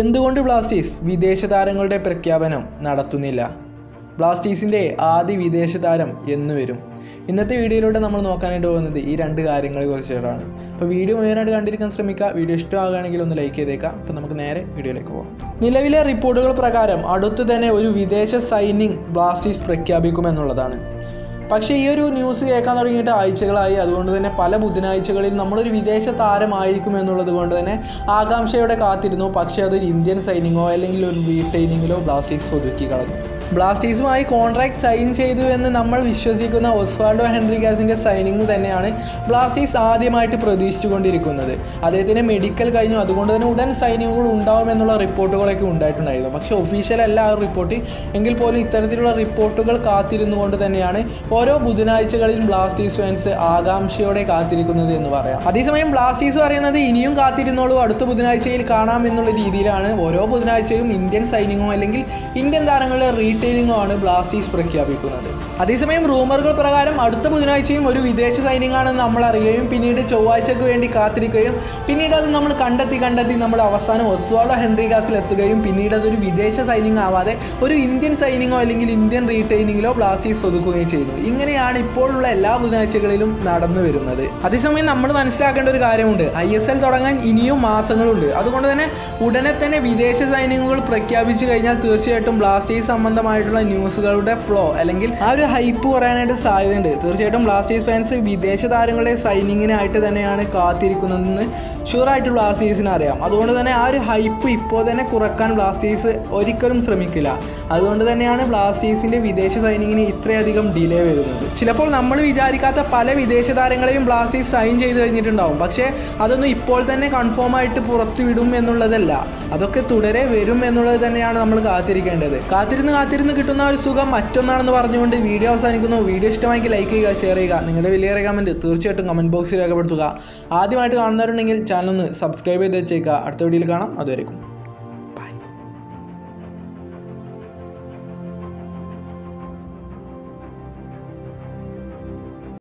എന്തുകൊണ്ട് ബ്ലാസ്റ്റേഴ്സ് വിദേശ താരങ്ങളുടെ പ്രഖ്യാപനം നടത്തുന്നില്ല ബ്ലാസ്റ്റേഴ്സിൻ്റെ ആദ്യ വിദേശ താരം എന്ന് വരും ഇന്നത്തെ വീഡിയോയിലൂടെ നമ്മൾ നോക്കാനായിട്ട് പോകുന്നത് ഈ രണ്ട് കാര്യങ്ങളെ കുറിച്ചിട്ടാണ് അപ്പോൾ വീഡിയോ മുഴുവനായിട്ട് കണ്ടിരിക്കാൻ ശ്രമിക്കുക വീഡിയോ ഇഷ്ടമാകുകയാണെങ്കിൽ ഒന്ന് ലൈക്ക് ചെയ്തേക്കാം അപ്പോൾ നമുക്ക് നേരെ വീഡിയോയിലേക്ക് പോകാം നിലവിലെ റിപ്പോർട്ടുകൾ പ്രകാരം അടുത്ത് തന്നെ ഒരു വിദേശ സൈനിങ് ബ്ലാസ്റ്റേഴ്സ് പ്രഖ്യാപിക്കുമെന്നുള്ളതാണ് പക്ഷേ ഈ ഒരു ന്യൂസ് കേൾക്കാൻ തുടങ്ങിയിട്ട് ആഴ്ചകളായി അതുകൊണ്ട് തന്നെ പല ബുധനാഴ്ചകളിൽ നമ്മളൊരു വിദേശ താരമായിരിക്കും എന്നുള്ളത് കൊണ്ട് തന്നെ ആകാംക്ഷയോടെ കാത്തിരുന്നു പക്ഷേ അതൊരു ഇന്ത്യൻ സൈനിങ്ങോ അല്ലെങ്കിൽ ഒരു റീറ്റെയിനിങ്ങിലോ ബ്ലാസ്റ്റേഴ്സ് ഒതുക്കി കളഞ്ഞു ബ്ലാസ്റ്റേഴ്സുമായി കോൺട്രാക്ട് സൈൻ ചെയ്തു എന്ന് നമ്മൾ വിശ്വസിക്കുന്ന ഒസ്വാൾഡോ ഹെൻറിഗാസിൻ്റെ സൈനിങ് തന്നെയാണ് ബ്ലാസ്റ്റേഴ്സ് ആദ്യമായിട്ട് പ്രതീക്ഷിച്ചുകൊണ്ടിരിക്കുന്നത് അദ്ദേഹത്തിൻ്റെ മെഡിക്കൽ കഴിഞ്ഞു അതുകൊണ്ട് തന്നെ ഉടൻ സൈനിങ്ങുകൾ ഉണ്ടാവുമെന്നുള്ള റിപ്പോർട്ടുകളൊക്കെ ഉണ്ടായിട്ടുണ്ടായിരുന്നു പക്ഷേ ഒഫീഷ്യൽ അല്ല ആ റിപ്പോർട്ട് എങ്കിൽ പോലും ഇത്തരത്തിലുള്ള റിപ്പോർട്ടുകൾ കാത്തിരുന്നുകൊണ്ട് തന്നെയാണ് ഓരോ ബുധനാഴ്ചകളിലും ബ്ലാസ്റ്റേഴ്സ് ഫാൻസ് ആകാംക്ഷയോടെ കാത്തിരിക്കുന്നത് എന്ന് പറയാം അതേസമയം ബ്ലാസ്റ്റേഴ്സ് പറയുന്നത് ഇനിയും കാത്തിരുന്നോളൂ അടുത്ത ബുധനാഴ്ചയിൽ കാണാം എന്നുള്ള രീതിയിലാണ് ഓരോ ബുധനാഴ്ചയും ഇന്ത്യൻ സൈനിങ്ങോ അല്ലെങ്കിൽ ഇന്ത്യൻ താരങ്ങളുടെ റീറ്റെയിലിങ്ങോ ആണ് ബ്ലാസ്റ്റേഴ്സ് പ്രഖ്യാപിക്കുന്നത് അതേസമയം റൂമറുകൾ പ്രകാരം അടുത്ത ബുധനാഴ്ചയും ഒരു വിദേശ സൈനിങ് ആണെന്ന് നമ്മൾ അറിയുകയും പിന്നീട് ചൊവ്വാഴ്ചയ്ക്ക് വേണ്ടി കാത്തിരിക്കുകയും പിന്നീട് അത് നമ്മൾ കണ്ടെത്തി കണ്ടെത്തി നമ്മൾ അവസാനം ഒസ്വാളോ ഹെൻറിഗാസിൽ എത്തുകയും പിന്നീട് അതൊരു വിദേശ സൈനിങ് ആവാതെ ഒരു ഇന്ത്യൻ സൈനിങ്ങോ അല്ലെങ്കിൽ ഇന്ത്യൻ റീറ്റെയിനിങ്ങിലോ ബ്ലാസ്റ്റേഴ്സ് ഒതുക്കുകയും ചെയ്തു ഇങ്ങനെയാണ് ഇപ്പോഴുള്ള എല്ലാ ബുധനാഴ്ചകളിലും നടന്നു വരുന്നത് അതേസമയം നമ്മൾ മനസ്സിലാക്കേണ്ട ഒരു കാര്യമുണ്ട് ഐ എസ് എൽ തുടങ്ങാൻ ഇനിയും മാസങ്ങളുണ്ട് അതുകൊണ്ട് തന്നെ ഉടനെ തന്നെ വിദേശ സൈനികങ്ങൾ പ്രഖ്യാപിച്ചു കഴിഞ്ഞാൽ തീർച്ചയായിട്ടും ബ്ലാസ്റ്റേഴ്സ് സംബന്ധമായിട്ടുള്ള ന്യൂസുകളുടെ ഫ്ലോ അല്ലെങ്കിൽ ആ ഒരു ഹൈപ്പ് പറയാനായിട്ട് സാധ്യതയുണ്ട് തീർച്ചയായിട്ടും ബ്ലാസ്റ്റേഴ്സ് ഫാൻസ് വിദേശ താരങ്ങളുടെ സൈനിങ്ങിനായിട്ട് തന്നെയാണ് കാത്തിരിക്കുന്നതെന്ന് ഷുവറായിട്ട് ബ്ലാസ്റ്റേഴ്സിന് അറിയാം അതുകൊണ്ട് തന്നെ ആ ഒരു ഹൈപ്പ് ഇപ്പോൾ തന്നെ കുറക്കാൻ ബ്ലാസ്റ്റേഴ്സ് ഒരിക്കലും ശ്രമിക്കില്ല അതുകൊണ്ട് തന്നെയാണ് ബ്ലാസ്റ്റേഴ്സിൻ്റെ വിദേശ സൈനിങ്ങിന് ഇത്രയധികം ഡിലേ വരുന്നത് ചിലപ്പോൾ നമ്മൾ വിചാരിക്കാത്ത പല വിദേശ താരങ്ങളെയും ബ്ലാസ്റ്റേഴ്സ് സൈൻ ചെയ്ത് കഴിഞ്ഞിട്ടുണ്ടാവും പക്ഷേ അതൊന്നും ഇപ്പോൾ തന്നെ കൺഫേം ആയിട്ട് പുറത്തു വിടും എന്നുള്ളതല്ല അതൊക്കെ തുടരെ വരും എന്നുള്ളത് തന്നെയാണ് നമ്മൾ കാത്തിരിക്കേണ്ടത് കാത്തിരുന്ന് കാത്തിരുന്ന് കിട്ടുന്ന ഒരു സുഖം മറ്റൊന്നാണെന്ന് പറഞ്ഞുകൊണ്ട് വീഡിയോ അവസാനിക്കുന്നു വീഡിയോ ഇഷ്ടമാക്കി ലൈക്ക് ചെയ്യുക ഷെയർ ചെയ്യുക നിങ്ങളുടെ വലിയ കമൻറ്റ് തീർച്ചയായിട്ടും കമൻറ്റ് ബോക്സിൽ രേഖപ്പെടുത്തുക ആദ്യമായിട്ട് കാണുന്നവരുണ്ടെങ്കിൽ ചാനൽ ഒന്ന് സബ്സ്ക്രൈബ് ചെയ്ത് വെച്ചേക്കുക അടുത്ത വീഡിയോയിൽ കാണാം അതുവരെയും